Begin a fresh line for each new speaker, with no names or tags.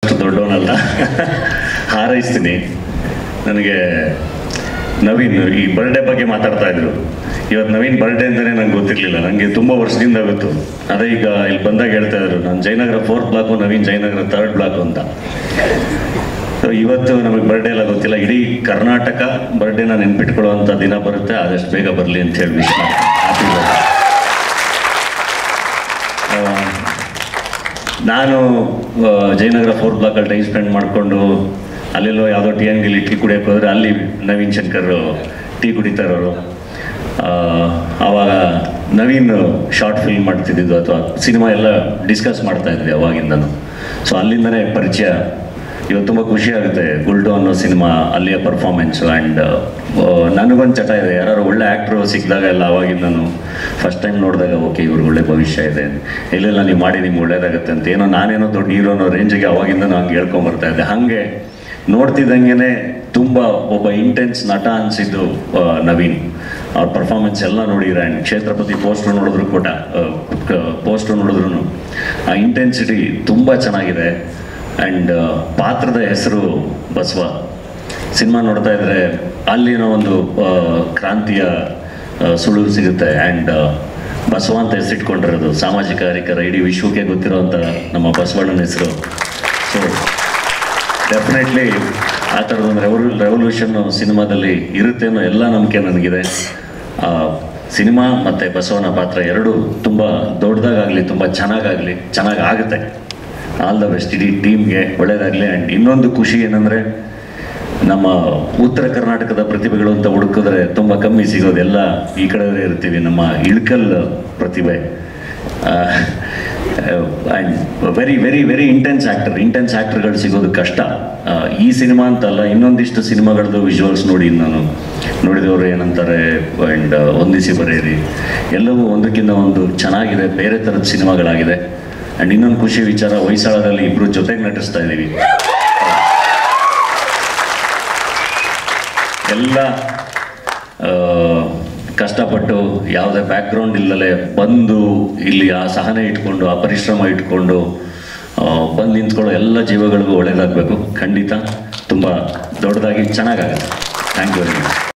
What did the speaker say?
ಅಷ್ಟು ದೊಡ್ಡವನಲ್ಲ ಹಾರೈಸ್ತೀನಿ ನನಗೆ ನವೀನ್ ಈ ಬರ್ಡೇ ಬಗ್ಗೆ ಮಾತಾಡ್ತಾ ಇದ್ರು ಇವತ್ತು ನವೀನ್ ಬರ್ಡೇ ಅಂತಲೇ ನಂಗೆ ಗೊತ್ತಿರಲಿಲ್ಲ ನನಗೆ ತುಂಬ ವರ್ಷದಿಂದ ಗೊತ್ತು ಅದೇ ಈಗ ಇಲ್ಲಿ ಬಂದಾಗ ಹೇಳ್ತಾ ಇದ್ರು ನಾನು Jayanagar fourth block Naveen Jayanagar third block ಅಂತ So, ಇವತ್ತು ನಮಗೆ ಬರ್ಡೇ ಎಲ್ಲ ಗೊತ್ತಿಲ್ಲ ಇಡೀ ಕರ್ನಾಟಕ ಬರ್ಡೇನ ನೆನ್ಪಿಟ್ಕೊಳ್ಳುವಂಥ ದಿನ ಬರುತ್ತೆ ಆದಷ್ಟು ಬೇಗ ಬರಲಿ ಅಂತ ಹೇಳಿ ವಿಶ್ ಹ್ಯಾಪಿ ಬರ್ಡೇ ನಾನು ಆ, ಜಯನಗರ ಫೋರ್ತ್ ಬ್ಲಾಕಲ್ಲಿ ಟೈಮ್ ಸ್ಪೆಂಡ್ ಮಾಡಿಕೊಂಡು ಅಲ್ಲೆಲ್ಲೋ ಯಾವುದೋ ಟಿ ಅಂಗಡಿಲಿ ಟೀ ಕುಡಿಯೋಕೆ ಹೋದ್ರೆ ಅಲ್ಲಿ ನವೀನ್ ಶಂಕರ್ ಟೀ ಕುಡಿತಾ ಇರೋರು ಆ, ಆವಾಗ ನವೀನ್ ಶಾರ್ಟ್ ಫಿಲ್ಮ್ ಮಾಡ್ತಿದ್ದಿದ್ದು ಅಥವಾ ಸಿನಿಮಾ ಎಲ್ಲ ಡಿಸ್ಕಸ್ ಮಾಡ್ತಾ ಇದ್ವಿ ಅವಾಗಿಂದನು ಸೊ ಅಲ್ಲಿಂದನೇ ಪರಿಚಯ ಇವತ್ತು ತುಂಬ ಖುಷಿ ಆಗುತ್ತೆ ಗುಲ್ಡು ಅನ್ನೋ ಸಿನಿಮಾ ಅಲ್ಲಿಯ ಪರ್ಫಾರ್ಮೆನ್ಸು ಆ್ಯಂಡ್ ನನಗೊಂದು ಚಟ ಇದೆ ಯಾರು ಒಳ್ಳೆ ಆ್ಯಕ್ಟ್ರು ಸಿಕ್ಕಿದಾಗ ಎಲ್ಲ ಅವಾಗಿಂದ ನಾನು ಫಸ್ಟ್ ಟೈಮ್ ನೋಡಿದಾಗ ಓಕೆ ಇವ್ರಿಗೆ ಒಳ್ಳೆ ಭವಿಷ್ಯ ಇದೆ ಇಲ್ಲೆಲ್ಲ ನೀವು ಮಾಡಿ ನಿಮ್ಗೆ ಒಳ್ಳೇದಾಗುತ್ತೆ ಅಂತ ಏನೋ ನಾನೇನೋ ದೊಡ್ಡ ಹೀರೋ ಅನ್ನೋ ರೇಂಜಿಗೆ ಅವಾಗಿಂದ ಹಂಗೆ ಹೇಳ್ಕೊಂಬರ್ತಾ ಇದ್ದೆ ಹಾಗೆ ನೋಡ್ತಿದ್ದಂಗೆ ತುಂಬ ಒಬ್ಬ ಇಂಟೆನ್ಸ್ ನಟ ಅನಿಸಿದ್ದು ನವೀನ್ ಅವ್ರ ಪರ್ಫಾರ್ಮೆನ್ಸ್ ಎಲ್ಲ ನೋಡಿದ್ರೆ ಆ್ಯಂಡ್ ಕ್ಷೇತ್ರಪತಿ ಪೋಸ್ಟ್ರು ನೋಡಿದ್ರು ಕೂಡ ಪೋಸ್ಟ್ರು ನೋಡಿದ್ರು ಆ ಇಂಟೆನ್ಸಿಟಿ ತುಂಬ ಚೆನ್ನಾಗಿದೆ ಆ್ಯಂಡ್ ಪಾತ್ರದ ಹೆಸರು ಬಸವ ಸಿನಿಮಾ ನೋಡ್ತಾ ಇದ್ರೆ ಅಲ್ಲಿನೋ ಒಂದು ಆ, ಕ್ರಾಂತಿಯ ಆ, ಸುಳುವು ಸಿಗುತ್ತೆ ಆ್ಯಂಡ್ ಬಸವ ಅಂತ ಹೆಸರಿಟ್ಕೊಂಡಿರೋದು ಸಾಮಾಜಿಕ ಕಾರ್ಯಕರ ಇಡೀ ವಿಶ್ವಕ್ಕೆ ಗೊತ್ತಿರೋಂಥ ನಮ್ಮ ಬಸವಣ್ಣನ ಹೆಸರು ಸೊ ಡೆಫಿನೆಟ್ಲಿ ಆ ಥರದೊಂದು ರೆವಲ್ಯೂ ರೆವಲ್ಯೂಷನ್ನು ಸಿನಿಮಾದಲ್ಲಿ ಇರುತ್ತೆ ಅನ್ನೋ ಎಲ್ಲ ನಂಬಿಕೆ ನನಗಿದೆ ಆ, ಸಿನಿಮಾ ಮತ್ತು ಬಸವನ ಪಾತ್ರ ಎರಡೂ ತುಂಬ ದೊಡ್ಡದಾಗಲಿ ತುಂಬ ಚೆನ್ನಾಗಾಗಲಿ ಚೆನ್ನಾಗಿ ಆಗುತ್ತೆ ಆಲ್ ದ ಬೆಸ್ಟ್ ಇಡೀ ಟೀಮ್ಗೆ ಒಳ್ಳೇದಾಗಲಿ ಆ್ಯಂಡ್ ಇನ್ನೊಂದು ಖುಷಿ ಏನಂದರೆ ನಮ್ಮ ಉತ್ತರ ಕರ್ನಾಟಕದ ಪ್ರತಿಭೆಗಳು ಅಂತ ಹುಡುಕಿದ್ರೆ ತುಂಬ ಕಮ್ಮಿ ಸಿಗೋದು ಎಲ್ಲ ಈ ಕಡೆ ಇರ್ತೀವಿ ನಮ್ಮ ಇಳ್ಕಲ್ ಪ್ರತಿಭೆ and very very very intense actor intense ಆ್ಯಕ್ಟರ್ಗಳು ಸಿಗೋದು ಕಷ್ಟ ಆ, ಈ ಸಿನಿಮಾ ಅಂತಲ್ಲ ಇನ್ನೊಂದಿಷ್ಟು ಸಿನಿಮಾಗಳದ್ದು ವಿಜುವಲ್ಸ್ ನೋಡಿ ನಾನು ನೋಡಿದವರು ಏನಂತಾರೆ ಆ್ಯಂಡ್ ಹೊಂದಿಸಿ ಬರೆಯಿರಿ ಎಲ್ಲವೂ ಒಂದಕ್ಕಿಂತ ಒಂದು ಚೆನ್ನಾಗಿದೆ ಬೇರೆ ಥರದ ಸಿನಿಮಾಗಳಾಗಿದೆ ಆ್ಯಂಡ್ ಇನ್ನೊಂದು ಖುಷಿ ವಿಚಾರ ಹೊಯ್ಸಳದಲ್ಲಿ ಇಬ್ಬರು ಜೊತೆಗೆ ನಟಿಸ್ತಾ ಇದ್ದೀವಿ ಎಲ್ಲ ಆ, ಕಷ್ಟಪಟ್ಟು ಯಾವುದೇ ಬ್ಯಾಕ್ಗ್ರೌಂಡ್ ಇಲ್ಲದೆ ಬಂದು ಇಲ್ಲಿ ಆ ಸಹನೆ ಇಟ್ಕೊಂಡು ಆ ಪರಿಶ್ರಮ ಇಟ್ಕೊಂಡು ಆ, ಬಂದು ನಿಂತ್ಕೊಳ್ಳೋ ಎಲ್ಲ ಜೀವಗಳಿಗೂ ಒಳ್ಳೇದಾಗಬೇಕು ಖಂಡಿತ ತುಂಬ ದೊಡ್ಡದಾಗಿ ಚೆನ್ನಾಗಾಗುತ್ತೆ ಥ್ಯಾಂಕ್ ಯು ವೆರಿ ಮಚ್